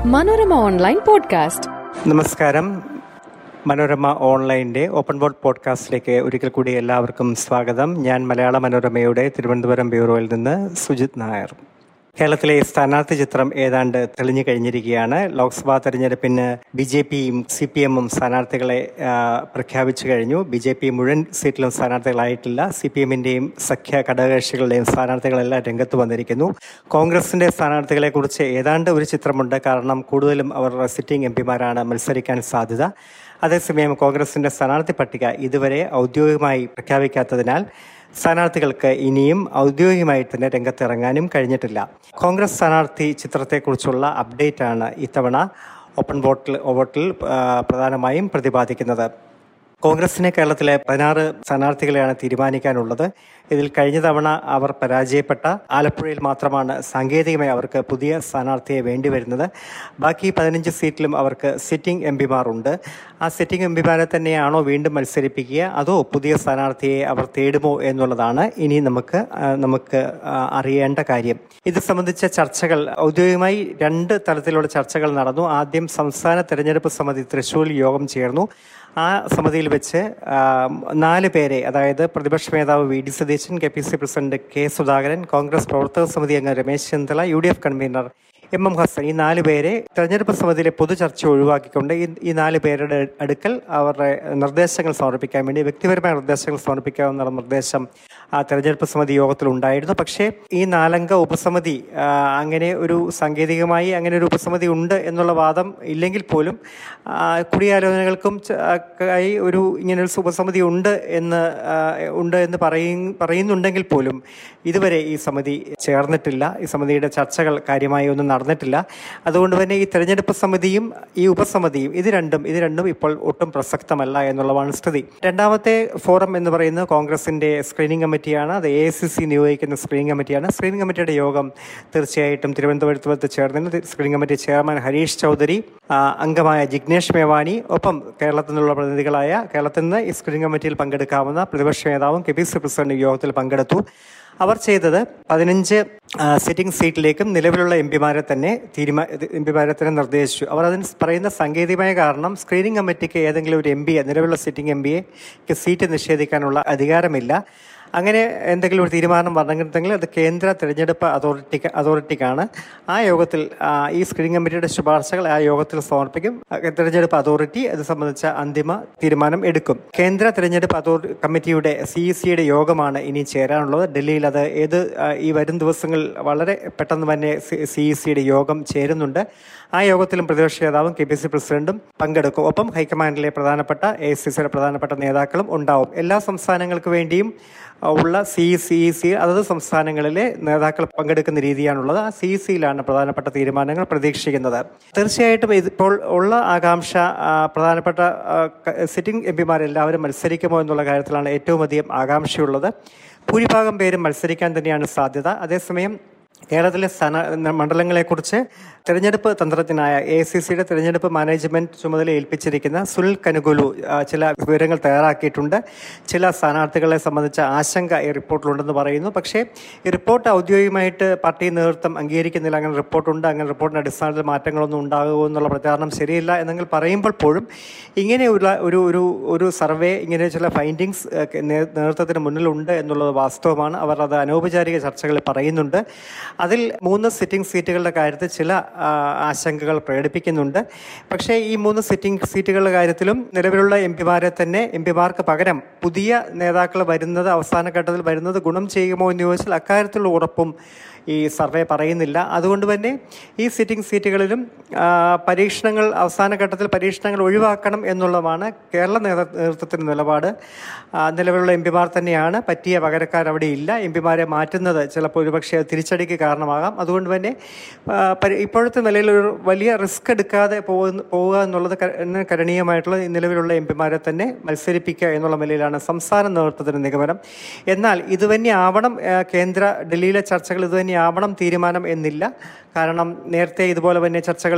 Manorama online podcast നമസ്കാരം മനോരമ ഓൺലൈൻ്റെ open board പോഡ്കാസ്റ്റിലേക്ക് ഒരിക്കൽ കൂടി എല്ലാവർക്കും സ്വാഗതം ഞാൻ മലയാള മനോരമയുടെ തിരുവനന്തപുരം ബ്യൂറോയിൽ നിന്ന് സുജിത് നായർ കേരളത്തിലെ സ്ഥാനാർത്ഥി ചിത്രം ഏതാണ്ട് തെളിഞ്ഞു കഴിഞ്ഞിരിക്കുകയാണ് ലോക്സഭാ തെരഞ്ഞെടുപ്പിന് ബി ജെ പിയും സി പി എമ്മും സ്ഥാനാർത്ഥികളെ ആ, പ്രഖ്യാപിച്ചു കഴിഞ്ഞു ബി ജെ പി മുഴുവൻ സീറ്റിലും സ്ഥാനാർത്ഥികളായിട്ടില്ല സി പി എമ്മിന്റെയും സഖ്യ ഘടകകക്ഷികളുടെയും സ്ഥാനാർത്ഥികളെല്ലാം രംഗത്ത് വന്നിരിക്കുന്നു കോൺഗ്രസിന്റെ സ്ഥാനാർത്ഥികളെ കുറിച്ച് ഏതാണ്ട് ഒരു ചിത്രമുണ്ട് കാരണം കൂടുതലും അവർ സിറ്റിംഗ് എം പിമാരാണ് മത്സരിക്കാൻ സാധ്യത അതേസമയം കോൺഗ്രസിന്റെ സ്ഥാനാർത്ഥി പട്ടിക ഇതുവരെ ഔദ്യോഗികമായി പ്രഖ്യാപിക്കാത്തതിനാൽ സ്ഥാനാർത്ഥികൾക്ക് ഇനിയും ഔദ്യോഗികമായി തന്നെ രംഗത്തിറങ്ങാനും കഴിഞ്ഞിട്ടില്ല കോൺഗ്രസ് സ്ഥാനാർത്ഥി ചിത്രത്തെക്കുറിച്ചുള്ള അപ്ഡേറ്റ് ആണ് ഇത്തവണ ഓപ്പൺ വോട്ടിൽ വോട്ടിൽ ആ, പ്രധാനമായും പ്രതിപാദിക്കുന്നത് കോൺഗ്രസിനെ കേരളത്തിലെ പതിനാറ് സ്ഥാനാർത്ഥികളെയാണ് തീരുമാനിക്കാനുള്ളത് ഇതിൽ കഴിഞ്ഞ തവണ അവർ പരാജയപ്പെട്ട ആലപ്പുഴയിൽ മാത്രമാണ് സാങ്കേതികമായി അവർക്ക് പുതിയ സ്ഥാനാർത്ഥിയെ വേണ്ടിവരുന്നത് ബാക്കി പതിനഞ്ച് സീറ്റിലും അവർക്ക് സിറ്റിംഗ് എം പിമാരുണ്ട് ആ സിറ്റിംഗ് എം പിമാരെ തന്നെയാണോ വീണ്ടും മത്സരിപ്പിക്കുക അതോ പുതിയ സ്ഥാനാർത്ഥിയെ അവർ തേടുമോ എന്നുള്ളതാണ് ഇനി നമുക്ക് ആ, നമുക്ക് ആ, അറിയേണ്ട കാര്യം ഇത് സംബന്ധിച്ച ചർച്ചകൾ ഔദ്യോഗികമായി രണ്ട് തലത്തിലുള്ള ചർച്ചകൾ നടന്നു ആദ്യം സംസ്ഥാന തെരഞ്ഞെടുപ്പ് സമിതി തൃശൂരിൽ യോഗം ചേർന്നു ആ സമിതിയിൽ വെച്ച് ആ, നാല് പേരെ അതായത് പ്രതിപക്ഷ നേതാവ് V D Satheesan K P C president K Sudhakaran Congress പ്രവർത്തക സമിതി അംഗം Ramesh Chennithala U D F convener M M Hassan ഈ നാല് പേരെ തെരഞ്ഞെടുപ്പ് സമിതിയിലെ പൊതു ചർച്ച ഒഴിവാക്കിക്കൊണ്ട് ഈ ഈ നാല് പേരുടെ അടുക്കൽ അവരുടെ നിർദ്ദേശങ്ങൾ സമർപ്പിക്കാൻ വേണ്ടി വ്യക്തിപരമായ നിർദ്ദേശങ്ങൾ സമർപ്പിക്കാവുന്ന നിർദ്ദേശം ആ തെരഞ്ഞെടുപ്പ് സമിതി യോഗത്തിൽ ഉണ്ടായിരുന്നു പക്ഷേ ഈ നാലംഗ ഉപസമിതി ആ, അങ്ങനെ ഒരു സാങ്കേതികമായി അങ്ങനെ ഒരു ഉപസമിതി ഉണ്ട് എന്നുള്ള വാദം ഇല്ലെങ്കിൽ പോലും ആ, കൂടിയാലോചനകൾക്കും ച- ആയി ഒരു ഇങ്ങനെ ഒരു ഉപസമിതി ഉണ്ട് എന്ന് ആ, ഉണ്ട് എന്ന് പറയും പറയുന്നുണ്ടെങ്കിൽ പോലും ഇതുവരെ ഈ സമിതി ചേർന്നിട്ടില്ല ഈ സമിതിയുടെ ചർച്ചകൾ കാര്യമായി ഒന്നും നടന്നിട്ടില്ല അതുകൊണ്ട് തന്നെ ഈ തെരഞ്ഞെടുപ്പ് സമിതിയും ഈ ഉപസമിതിയും ഇത് രണ്ടും ഇത് രണ്ടും ഇപ്പോൾ ഒട്ടും പ്രസക്തമല്ല എന്നുള്ളതാണ് സ്ഥിതി രണ്ടാമത്തെ ഫോറം എന്ന് പറയുന്നത് കോൺഗ്രസിന്റെ സ്ക്രീനിംഗ് കമ്മിറ്റിയാണ് അത് എ സി സി നിയോഗിക്കുന്ന സ്ക്രീനിംഗ് കമ്മിറ്റിയാണ് സ്ക്രീനിംഗ് കമ്മിറ്റിയുടെ യോഗം തീർച്ചയായിട്ടും തിരുവനന്തപുരത്ത് വെച്ച് ചേർന്നിരുന്നു screening committee chairman Harish Chaudhary ആ, അംഗമായ ജിഗ്നേഷ് മേവാനി ഒപ്പം കേരളത്തിൽ നിന്നുള്ള പ്രതിനിധികളായ കേരളത്തിൽ നിന്ന് ഈ സ്ക്രീനിംഗ് കമ്മിറ്റിയിൽ പങ്കെടുക്കാവുന്ന പ്രതിപക്ഷ നേതാവും കെ പി സി പ്രസിഡന്റ് യോഗത്തിൽ പങ്കെടുത്തു അവർ ചെയ്തത് പതിനഞ്ച് സിറ്റിംഗ് സീറ്റിലേക്കും നിലവിലുള്ള എം പിമാരെ തന്നെ തീരുമാ എം പിമാരെ തന്നെ നിർദ്ദേശിച്ചു അവർ അതിന് പറയുന്ന സാങ്കേതികമായ കാരണം സ്ക്രീനിംഗ് കമ്മിറ്റിക്ക് ഏതെങ്കിലും ഒരു എം പിയെ നിലവിലുള്ള സിറ്റിംഗ് എം പിയെ സീറ്റ് നിഷേധിക്കാനുള്ള അധികാരമില്ല അങ്ങനെ എന്തെങ്കിലും ഒരു തീരുമാനം വരണമെങ്കിൽ അത് കേന്ദ്ര തിരഞ്ഞെടുപ്പ് അതോറിറ്റിക്ക് അതോറിറ്റിക്കാണ് ആ യോഗത്തിൽ ആ, ഈ സ്ക്രീനിംഗ് കമ്മിറ്റിയുടെ ശുപാർശകൾ ആ യോഗത്തിൽ സമർപ്പിക്കും ആ, തിരഞ്ഞെടുപ്പ് അതോറിറ്റി അത് സംബന്ധിച്ച അന്തിമ തീരുമാനം എടുക്കും കേന്ദ്ര തിരഞ്ഞെടുപ്പ് അതോറി കമ്മിറ്റിയുടെ സി ഇ സിയുടെ യോഗമാണ് ഇനി ചേരാനുള്ളത് ഡൽഹിയിൽ അത് ഏത് ആ, ഈ വരും ദിവസങ്ങൾ വളരെ പെട്ടെന്ന് തന്നെ സി ഇ സിയുടെ യോഗം ചേരുന്നുണ്ട് ആ യോഗത്തിലും പ്രതിപക്ഷ നേതാവും കെ പി സി പ്രസിഡന്റും പങ്കെടുക്കും ഒപ്പം ഹൈക്കമാൻഡിലെ പ്രധാനപ്പെട്ട എ സി സിയുടെ പ്രധാനപ്പെട്ട നേതാക്കളും ഉണ്ടാവും എല്ലാ സംസ്ഥാനങ്ങൾക്ക് വേണ്ടിയും ആ, ഉള്ള സി സി സി അതത് സംസ്ഥാനങ്ങളിലെ നേതാക്കൾ പങ്കെടുക്കുന്ന രീതിയാണുള്ളത് ആ സി സിയിലാണ് പ്രധാനപ്പെട്ട തീരുമാനങ്ങൾ പ്രതീക്ഷിക്കുന്നത് തീർച്ചയായിട്ടും ഇതിപ്പോൾ ഉള്ള ആകാംക്ഷ ആ, പ്രധാനപ്പെട്ട ആ, ക- സിറ്റിംഗ് എം പിമാരെല്ലാവരും മത്സരിക്കുമോ എന്നുള്ള കാര്യത്തിലാണ് ഏറ്റവും അധികം ആകാംക്ഷയുള്ളത് ഭൂരിഭാഗം പേരും മത്സരിക്കാൻ തന്നെയാണ് സാധ്യത അതേസമയം കേരളത്തിലെ സ്ഥാന മണ്ഡലങ്ങളെക്കുറിച്ച് തെരഞ്ഞെടുപ്പ് തന്ത്രജ്ഞനായ എ സി സിയുടെ തെരഞ്ഞെടുപ്പ് മാനേജ്മെന്റ് ചുമതല ഏൽപ്പിച്ചിരിക്കുന്ന സുനിൽ കനുകുലു ആ, ചില വിവരങ്ങൾ തയ്യാറാക്കിയിട്ടുണ്ട് ചില സ്ഥാനാർത്ഥികളെ സംബന്ധിച്ച ആശങ്ക ഈ റിപ്പോർട്ടിലുണ്ടെന്ന് പറയുന്നു പക്ഷേ ഈ റിപ്പോർട്ട് ഔദ്യോഗികമായിട്ട് പാർട്ടി നേതൃത്വം അംഗീകരിക്കുന്നില്ല അങ്ങനെ റിപ്പോർട്ടുണ്ട് അങ്ങനെ റിപ്പോർട്ടിന്റെ അടിസ്ഥാനത്തിൽ മാറ്റങ്ങളൊന്നും ഉണ്ടാകുമോ എന്നുള്ള പ്രചാരണം ശരിയില്ല എന്നെങ്കിൽ പറയുമ്പോൾ പോലും ഇങ്ങനെ ഒരു ഒരു ഒരു ഒരു സർവേ ഇങ്ങനെ ചില ഫൈൻഡിങ്സ് നേതൃത്വത്തിന് മുന്നിലുണ്ട് എന്നുള്ളത് വാസ്തവമാണ് അവർ അത് അനൗപചാരിക ചർച്ചകളിൽ പറയുന്നുണ്ട് അതിൽ മൂന്ന് സിറ്റിംഗ് സീറ്റുകളുടെ കാര്യത്തിൽ ചില ആ, ആശങ്കകൾ പ്രകടിപ്പിക്കുന്നുണ്ട് പക്ഷേ ഈ മൂന്ന് സിറ്റിംഗ് സീറ്റുകളുടെ കാര്യത്തിലും നിലവിലുള്ള എം പിമാരെ തന്നെ എം പിമാർക്ക് പകരം പുതിയ നേതാക്കൾ വരുന്നത് അവസാന ഘട്ടത്തിൽ വരുന്നത് ഗുണം ചെയ്യുമോ എന്ന് ചോദിച്ചാൽ അക്കാര്യത്തിലുള്ള ഉറപ്പും ഈ സർവേ പറയുന്നില്ല അതുകൊണ്ട് തന്നെ ഈ സിറ്റിംഗ് സീറ്റുകളിലും ആ, പരീക്ഷണങ്ങൾ അവസാന ഘട്ടത്തിൽ പരീക്ഷണങ്ങൾ ഒഴിവാക്കണം എന്നുള്ളതാണ് കേരള നേതൃ- നേതൃത്വത്തിന്റെ നിലപാട് ആ, നിലവിലുള്ള എം പിമാർ തന്നെയാണ് പറ്റിയ പകരക്കാർ അവിടെ ഇല്ല എം പിമാരെ മാറ്റുന്നത് ചിലപ്പോൾ ഒരുപക്ഷെ അത് തിരിച്ചടിക്ക് കാരണമാകാം അതുകൊണ്ട് തന്നെ ആ, പരി- ഇപ്പോഴത്തെ നിലയിൽ ഒരു വലിയ റിസ്ക് എടുക്കാതെ പോകുന്ന പോവുക എന്നുള്ളത് ക- എന്ന് കരണീയമായിട്ടുള്ള ഈ നിലവിലുള്ള എം പിമാരെ തന്നെ മത്സരിപ്പിക്കുക എന്നുള്ള നിലയിലാണ് സംസ്ഥാന നേതൃത്വത്തിന്റെ നിഗമനം എന്നാൽ ഇത് തന്നെ ആവണം ആ, കേന്ദ്ര ഡൽഹിയിലെ ചർച്ചകൾ ഇത് തന്നെ ആവണം തീരുമാനം എന്നില്ല കാരണം നേരത്തെ ഇതുപോലെ തന്നെ ചർച്ചകളിൽ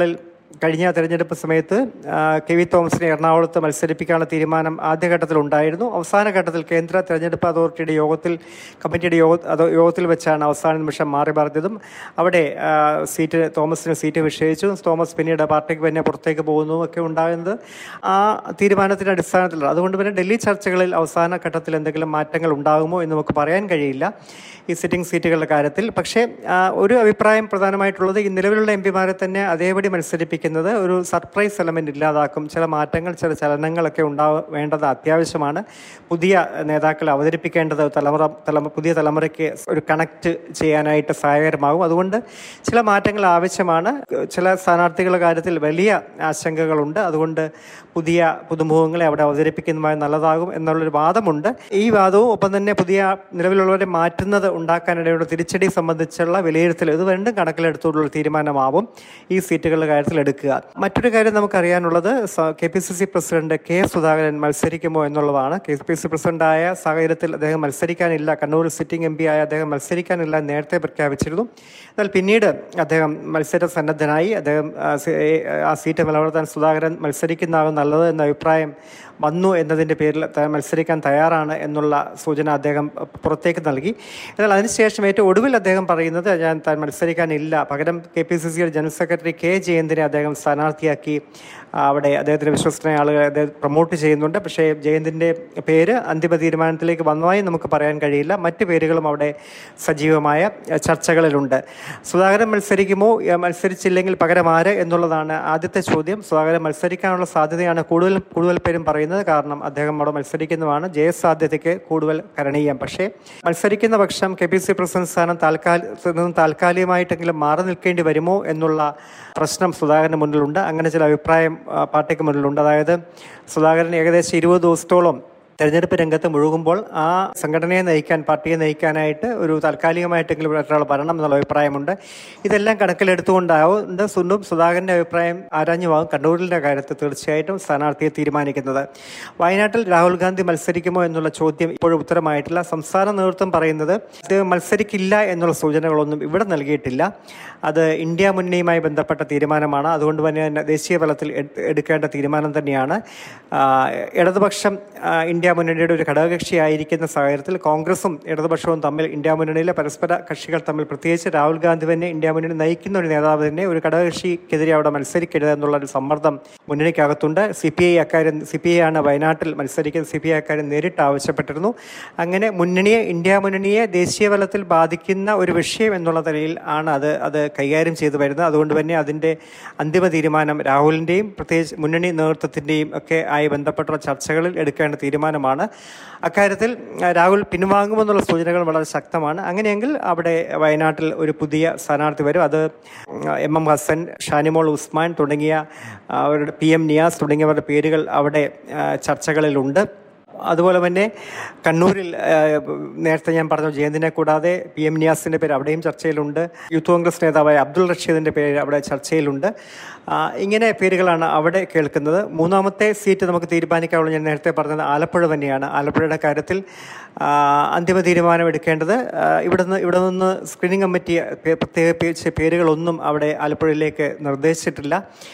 കഴിഞ്ഞ തെരഞ്ഞെടുപ്പ് സമയത്ത് ആ, കെ വി തോമസിനെ എറണാകുളത്ത് മത്സരിപ്പിക്കാനുള്ള തീരുമാനം ആദ്യഘട്ടത്തിൽ ഉണ്ടായിരുന്നു അവസാന ഘട്ടത്തിൽ കേന്ദ്ര തെരഞ്ഞെടുപ്പ് അതോറിറ്റിയുടെ യോഗത്തിൽ കമ്മിറ്റിയുടെ യോഗ അതോ യോഗത്തിൽ വെച്ചാണ് അവസാന നിമിഷം മാറി പറഞ്ഞതും അവിടെ ആ, സീറ്റ് തോമസിന് സീറ്റ് നിഷേധിച്ചു തോമസ് പിന്നീട് പാർട്ടിക്ക് പിന്നെ പുറത്തേക്ക് പോകുന്നു ഒക്കെ ഉണ്ടാകുന്നത് ആ തീരുമാനത്തിന്റെ അടിസ്ഥാനത്തിലാണ് അതുകൊണ്ട് പിന്നെ ഡൽഹി ചർച്ചകളിൽ അവസാന ഘട്ടത്തിൽ എന്തെങ്കിലും മാറ്റങ്ങൾ ഉണ്ടാകുമോ എന്ന് നമുക്ക് പറയാൻ കഴിയില്ല ഈ സിറ്റിംഗ് സീറ്റുകളുടെ കാര്യത്തിൽ പക്ഷേ ആ, ഒരു അഭിപ്രായം പ്രധാനമായിട്ടുള്ളത് ഈ നിലവിലുള്ള എം പിമാരെ തന്നെ അതേപടി മത്സരിപ്പിക്കുന്നത് ഒരു സർപ്രൈസ് എലമെന്റ് ഇല്ലാതാക്കും ചില മാറ്റങ്ങൾ ചില ചലനങ്ങളൊക്കെ ഉണ്ടാവ വേണ്ടത് അത്യാവശ്യമാണ് പുതിയ നേതാക്കളെ അവതരിപ്പിക്കേണ്ടത് തലമുറ തലമു പുതിയ തലമുറയ്ക്ക് ഒരു കണക്ട് ചെയ്യാനായിട്ട് സഹായകരമാകും അതുകൊണ്ട് ചില മാറ്റങ്ങൾ ആവശ്യമാണ് ചില സ്ഥാനാർത്ഥികളുടെ കാര്യത്തിൽ വലിയ ആശങ്കകളുണ്ട് അതുകൊണ്ട് പുതിയ പുതുമുഖങ്ങളെ അവിടെ അവതരിപ്പിക്കുന്നതുമായി നല്ലതാകും എന്നുള്ളൊരു വാദമുണ്ട് ഈ വാദവും ഒപ്പം തന്നെ പുതിയ നിലവിലുള്ളവരെ മാറ്റുന്നത് ഉണ്ടാക്കാനിടയുള്ള തിരിച്ചടി സംബന്ധിച്ചുള്ള വിലയിരുത്തൽ ഇത് രണ്ടും കണക്കിലെടുത്തുള്ള തീരുമാനമാവും ഈ സീറ്റുകളുടെ കാര്യത്തിൽ എടുക്കുക മറ്റൊരു കാര്യം നമുക്കറിയാനുള്ളത് K P C C president K Sudhakaran മത്സരിക്കുമോ എന്നുള്ളതാണ് കെ പി സി പ്രസിഡന്റായ സാഹചര്യത്തിൽ അദ്ദേഹം മത്സരിക്കാനില്ല കണ്ണൂർ സിറ്റിംഗ് എം പി ആയ അദ്ദേഹം മത്സരിക്കാനില്ല എന്ന് നേരത്തെ പ്രഖ്യാപിച്ചിരുന്നു എന്നാൽ പിന്നീട് അദ്ദേഹം മത്സര സന്നദ്ധനായി അദ്ദേഹം ആ, സി- ആ സീറ്റ് നിലനിർത്താൻ സുധാകരൻ മത്സരിക്കുന്നതാകും നല്ലത് എന്ന അഭിപ്രായം വന്നു എന്നതിൻ്റെ പേരിൽ ത- മത്സരിക്കാൻ തയ്യാറാണ് എന്നുള്ള സൂചന അദ്ദേഹം പുറത്തേക്ക് നൽകി എന്നാൽ അതിനുശേഷം ഏറ്റവും ഒടുവിൽ അദ്ദേഹം പറയുന്നത് ഞാൻ താൻ മത്സരിക്കാനില്ല പകരം കെ പി സി സിയുടെ ജനറൽ സെക്രട്ടറി കെ ജയന്തിനെ അദ്ദേഹം സ്ഥാനാർത്ഥിയാക്കി ആ, അവിടെ അദ്ദേഹത്തിന് വിശ്വസ്തനായ ആളുകളെ അദ്ദേഹം പ്രൊമോട്ട് ചെയ്യുന്നുണ്ട് പക്ഷേ ജയന്തിൻ്റെ പേര് അന്തിമ തീരുമാനത്തിലേക്ക് വന്നതായി നമുക്ക് പറയാൻ കഴിയില്ല മറ്റ് പേരുകളും അവിടെ സജീവമായ എഹ്, ചർച്ചകളിലുണ്ട് സുധാകരൻ മത്സരിക്കുമോ എഹ്, മത്സരിച്ചില്ലെങ്കിൽ പകരം ആര് എന്നുള്ളതാണ് ആദ്യത്തെ ചോദ്യം സുധാകരൻ മത്സരിക്കാനുള്ള സാധ്യതയാണ് കൂടുതൽ കൂടുതൽ പേരും പറയുന്നത് കാരണം അദ്ദേഹം അവിടെ മത്സരിക്കുന്നതാണ് ജയസാധ്യതയ്ക്ക് കൂടുതൽ കരണീയം പക്ഷേ മത്സരിക്കുന്ന പക്ഷം കെ പി സി പ്രസിഡന്റ് സ്ഥാനം താൽക്കാലിക നിന്നും താൽക്കാലികമായിട്ടെങ്കിലും മാറി നിൽക്കേണ്ടി വരുമോ എന്നുള്ള പ്രശ്നം സുധാകരന് മുന്നിലുണ്ട് അങ്ങനെ ചില അഭിപ്രായം ആ, പാർട്ടിക്ക് മുന്നിലുണ്ട് അതായത് സുധാകരൻ ഏകദേശം ഇരുപത് ദിവസത്തോളം തെരഞ്ഞെടുപ്പ് രംഗത്ത് മുഴുകുമ്പോൾ ആ സംഘടനയെ നയിക്കാൻ പാർട്ടിയെ നയിക്കാനായിട്ട് ഒരു താൽക്കാലികമായിട്ടെങ്കിലും ഒരാൾ വരണം എന്നുള്ള അഭിപ്രായമുണ്ട് ഇതെല്ലാം കണക്കിലെടുത്തുകൊണ്ടാവും സുണ്ടും സുധാകരന്റെ അഭിപ്രായം ആരാഞ്ഞുമാകും കണ്ണൂരിന്റെ കാര്യത്തിൽ തീർച്ചയായിട്ടും സ്ഥാനാർത്ഥിയെ തീരുമാനിക്കുന്നത് വയനാട്ടിൽ രാഹുൽ ഗാന്ധി മത്സരിക്കുമോ എന്നുള്ള ചോദ്യം ഇപ്പോഴും ഉത്തരമായിട്ടില്ല സംസ്ഥാന നേതൃത്വം പറയുന്നത് ഇത് മത്സരിക്കില്ല എന്നുള്ള സൂചനകളൊന്നും ഇവിടെ നൽകിയിട്ടില്ല അത് ഇന്ത്യ മുന്നണിയുമായി ബന്ധപ്പെട്ട തീരുമാനമാണ് അതുകൊണ്ട് തന്നെ ദേശീയ തലത്തിൽ എട്- എടുക്കേണ്ട തീരുമാനം തന്നെയാണ് ആ, ഇടതുപക്ഷം ആ, ഇന്ത്യ മുന്നണിയുടെ ഒരു ഘടകകക്ഷിയായിരിക്കുന്ന സാഹചര്യത്തിൽ കോൺഗ്രസും ഇടതുപക്ഷവും തമ്മിൽ ഇന്ത്യ മുന്നണിയിലെ പരസ്പര കക്ഷികൾ തമ്മിൽ പ്രത്യേകിച്ച് രാഹുൽ ഗാന്ധി തന്നെ ഇന്ത്യ മുന്നണി നയിക്കുന്ന ഒരു നേതാവ് തന്നെ ഒരു ഘടകകക്ഷിക്കെതിരെ അവിടെ മത്സരിക്കരുത് എന്നുള്ള ഒരു സമ്മർദ്ദം മുന്നണിക്കകത്തുണ്ട് സി പി ഐ അക്കാര്യം സി പി ഐ ആണ് വയനാട്ടിൽ മത്സരിക്കുന്നത് സി പി ഐ അക്കാര്യം നേരിട്ട് ആവശ്യപ്പെട്ടിരുന്നു അങ്ങനെ മുന്നണിയെ ഇന്ത്യ മുന്നണിയെ ദേശീയ തലത്തിൽ ബാധിക്കുന്ന ഒരു വിഷയം എന്നുള്ള നിലയിൽ ആണ് അത് അത് കൈകാര്യം ചെയ്തു വരുന്നത് അതുകൊണ്ട് തന്നെ അതിൻ്റെ അന്തിമ തീരുമാനം രാഹുലിൻ്റെയും പ്രത്യേകിച്ച് മുന്നണി നേതൃത്വത്തിൻ്റെയും ഒക്കെ ആയി ബന്ധപ്പെട്ടുള്ള ചർച്ചകളിൽ എടുക്കേണ്ട തീരുമാനമാണ് അക്കാര്യത്തിൽ ആ, രാഹുൽ പിൻവാങ്ങുമെന്നുള്ള സൂചനകൾ വളരെ ശക്തമാണ് അങ്ങനെയെങ്കിൽ അവിടെ വയനാട്ടിൽ ഒരു പുതിയ സ്ഥാനാർത്ഥി വരും അത് എം എം ഹസൻ ഷാനിമോൾ ഉസ്മാൻ തുടങ്ങിയ ആ, അവരുടെ പി എം നിയാസ് തുടങ്ങിയവരുടെ പേരുകൾ അവിടെ ആ, ചർച്ചകളിലുണ്ട് അതുപോലെ തന്നെ കണ്ണൂരിൽ ആ, നേരത്തെ ഞാൻ പറഞ്ഞു ജയന്തിനെ കൂടാതെ പി എം നിയാസിൻ്റെ പേര് അവിടെയും ചർച്ചയിലുണ്ട് യൂത്ത് കോൺഗ്രസ് നേതാവായ അബ്ദുൾ റഷീദിൻ്റെ പേര് അവിടെ ചർച്ചയിലുണ്ട് ആ, ഇങ്ങനെ പേരുകളാണ് അവിടെ കേൾക്കുന്നത് മൂന്നാമത്തെ സീറ്റ് നമുക്ക് തീരുമാനിക്കാനുള്ള ഞാൻ നേരത്തെ പറഞ്ഞത് ആലപ്പുഴ തന്നെയാണ് ആലപ്പുഴയുടെ കാര്യത്തിൽ ആ, അന്തിമ തീരുമാനം എടുക്കേണ്ടത് ആ, ഇവിടുന്ന് ഇവിടെ നിന്ന് സ്ക്രീനിംഗ് കമ്മിറ്റി പേ- പ്രത്യേക പേ- പേരുകളൊന്നും അവിടെ ആലപ്പുഴയിലേക്ക് നിർദ്ദേശിച്ചിട്ടില്ല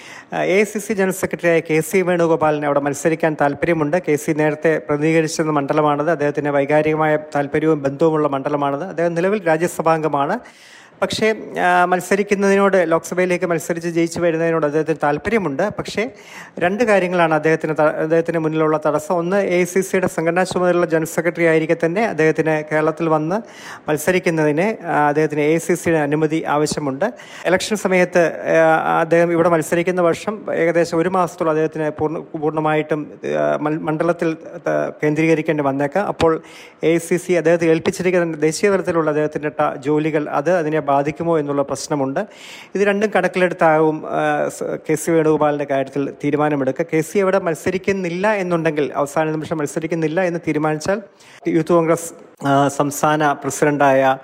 എ സി സി ജനറൽ സെക്രട്ടറിയായ കെ സി വേണുഗോപാലിന് അവിടെ മത്സരിക്കാൻ താല്പര്യമുണ്ട് കെ സി നേരത്തെ പ്രതിനിധീകരിച്ചിരുന്ന മണ്ഡലമാണത് അദ്ദേഹത്തിന് വൈകാരികമായ താല്പര്യവും ബന്ധവുമുള്ള മണ്ഡലമാണത് അദ്ദേഹം നിലവിൽ രാജ്യസഭാംഗമാണ് പക്ഷേ ആ, മത്സരിക്കുന്നതിനോട് ലോക്സഭയിലേക്ക് മത്സരിച്ച് ജയിച്ചു വരുന്നതിനോട് അദ്ദേഹത്തിന് താല്പര്യമുണ്ട് പക്ഷേ രണ്ട് കാര്യങ്ങളാണ് അദ്ദേഹത്തിന് ത- അദ്ദേഹത്തിന് മുന്നിലുള്ള തടസ്സം ഒന്ന് എ സി സിയുടെ സംഘടനാ ചുമതലയുള്ള ജനറൽ സെക്രട്ടറി ആയിരിക്കെ തന്നെ അദ്ദേഹത്തിന് കേരളത്തിൽ വന്ന് മത്സരിക്കുന്നതിന് ആ, അദ്ദേഹത്തിന് എ സി സിയുടെ അനുമതി ആവശ്യമുണ്ട് ഇലക്ഷൻ സമയത്ത് ആ, അദ്ദേഹം ഇവിടെ മത്സരിക്കുന്ന വർഷം ഏകദേശം ഒരു മാസത്തോളം അദ്ദേഹത്തിന് പൂർണ്ണ പൂർണ്ണമായിട്ടും ആ, മൽ- മണ്ഡലത്തിൽ ആ, കേന്ദ്രീകരിക്കേണ്ടി വന്നേക്കാം അപ്പോൾ എ സി സി അദ്ദേഹത്തെ ഏൽപ്പിച്ചിരിക്കുന്ന ദേശീയ തലത്തിലുള്ള അദ്ദേഹത്തിൻ്റെ ട- ജോലികൾ അത് അതിനെ ബാധിക്കുമോ എന്നുള്ള പ്രശ്നമുണ്ട് ഇത് രണ്ടും കണക്കിലെടുത്താകും ആ, സ് കെ സി വേണുഗോപാലിൻ്റെ കാര്യത്തിൽ തീരുമാനമെടുക്കുക കെ സി അവിടെ മത്സരിക്കുന്നില്ല എന്നുണ്ടെങ്കിൽ അവസാന നിമിഷം മത്സരിക്കുന്നില്ല എന്ന് തീരുമാനിച്ചാൽ യൂത്ത് കോൺഗ്രസ് ആ, സംസ്ഥാന പ്രസിഡന്റായ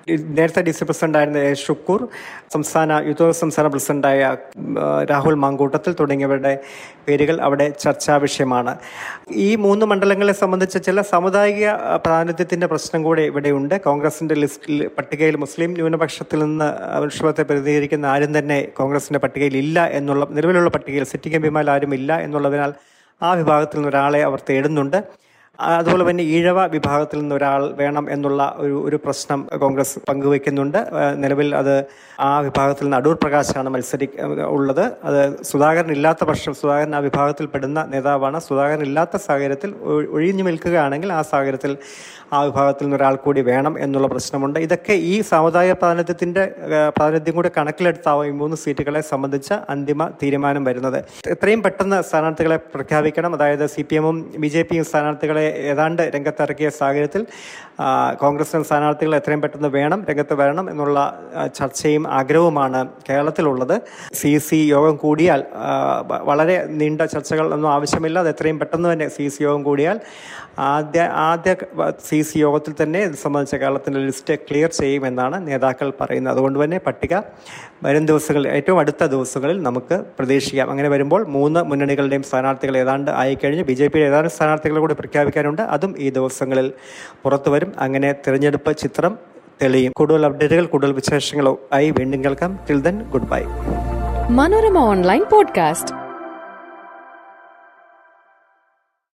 നേരത്തെ ഡി സി പ്രസിഡന്റായിരുന്ന എ ഷുക്കൂർ സംസ്ഥാന യൂത്ത് കോൺഗ്രസ് സംസ്ഥാന പ്രസിഡന്റായ ആ, രാഹുൽ മാങ്കൂട്ടത്തിൽ തുടങ്ങിയവരുടെ പേരുകൾ അവിടെ ചർച്ചാ വിഷയമാണ് ഈ മൂന്ന് മണ്ഡലങ്ങളെ സംബന്ധിച്ച് ചില സാമുദായിക ആ, പ്രാതിനിധ്യത്തിന്റെ പ്രശ്നം കൂടെ ഇവിടെയുണ്ട് കോൺഗ്രസിന്റെ ലിസ്റ്റിൽ പട്ടികയിൽ മുസ്ലിം ന്യൂനപക്ഷത്തിൽ നിന്ന് വിഷമത്തെ പ്രതിനിധീകരിക്കുന്ന ആരും തന്നെ കോൺഗ്രസിന്റെ പട്ടികയിൽ ഇല്ല എന്നുള്ള നിലവിലുള്ള പട്ടികയിൽ സിറ്റിംഗ് എംപിമാരിൽ ആരും ഇല്ല എന്നുള്ളതിനാൽ ആ വിഭാഗത്തിൽ നിന്ന് ഒരാളെ അവർ തേടുന്നുണ്ട് ആ, അതുപോലെ തന്നെ ഈഴവ വിഭാഗത്തിൽ നിന്ന് ഒരാൾ വേണം എന്നുള്ള ഒരു ഒരു പ്രശ്നം കോൺഗ്രസ് പങ്കുവയ്ക്കുന്നുണ്ട് ആ, നിലവിൽ അത് ആ വിഭാഗത്തിൽ നിന്ന് അടൂർ പ്രകാശാണ് മത്സരി ഉള്ളത് അത് സുധാകരൻ ഇല്ലാത്ത പക്ഷം സുധാകരൻ ആ വിഭാഗത്തിൽ പെടുന്ന നേതാവാണ് സുധാകരൻ ഇല്ലാത്ത സാഹചര്യത്തിൽ ഒ- ഒഴിഞ്ഞു നിൽക്കുകയാണെങ്കിൽ ആ സാഹചര്യത്തിൽ ആ വിഭാഗത്തിൽ നിന്ന് ഒരാൾ കൂടി വേണം എന്നുള്ള പ്രശ്നമുണ്ട് ഇതൊക്കെ ഈ സാമുദായിക പ്രാതിനിധ്യത്തിന്റെ ആ, പ്രാതിനിധ്യം കൂടി കണക്കിലെടുത്താവും ഈ മൂന്ന് സീറ്റുകളെ സംബന്ധിച്ച അന്തിമ തീരുമാനം വരുന്നത് എത്രയും പെട്ടെന്ന് സ്ഥാനാർത്ഥികളെ പ്രഖ്യാപിക്കണം അതായത് സി പി എമ്മും ബി ജെ പിയും സ്ഥാനാർത്ഥികളെ ഏതാണ്ട് രംഗത്തിറക്കിയ സാഹചര്യത്തിൽ ആ, കോൺഗ്രസിന് സ്ഥാനാർത്ഥികൾ എത്രയും പെട്ടെന്ന് വേണം രംഗത്ത് വരണം എന്നുള്ള ആ, ചർച്ചയും ആഗ്രഹവുമാണ് കേരളത്തിലുള്ളത് സി സി യോഗം കൂടിയാൽ ആ, വ- വളരെ നീണ്ട ചർച്ചകൾ ഒന്നും ആവശ്യമില്ല അത് എത്രയും പെട്ടെന്ന് തന്നെ സി സി യോഗം കൂടിയാൽ ആദ്യ ആദ്യ സി സി യോഗത്തിൽ തന്നെ ഇത് സംബന്ധിച്ച കേരളത്തിൻ്റെ ലിസ്റ്റ് ക്ലിയർ ചെയ്യുമെന്നാണ് നേതാക്കൾ പറയുന്നത് അതുകൊണ്ട് തന്നെ പട്ടിക വരും ദിവസങ്ങളിൽ ഏറ്റവും അടുത്ത ദിവസങ്ങളിൽ നമുക്ക് പ്രതീക്ഷിക്കാം അങ്ങനെ വരുമ്പോൾ മൂന്ന് മുന്നണികളുടെയും സ്ഥാനാർത്ഥികൾ ഏതാണ്ട് ആയിക്കഴിഞ്ഞ് ബി ജെ പിയുടെ ഏതാനും സ്ഥാനാർത്ഥികളെ കൂടി പ്രഖ്യാപിക്കാനുണ്ട് അതും ഈ ദിവസങ്ങളിൽ പുറത്തു വരും അങ്ങനെ തിരഞ്ഞെടുപ്പ് ചിത്രം തെളിയും കൂടുതൽ അപ്ഡേറ്റുകൾ കൂടുതൽ വിശേഷങ്ങളോ ആയി വീണ്ടും കേൾക്കാം till then good bye Manorama online podcast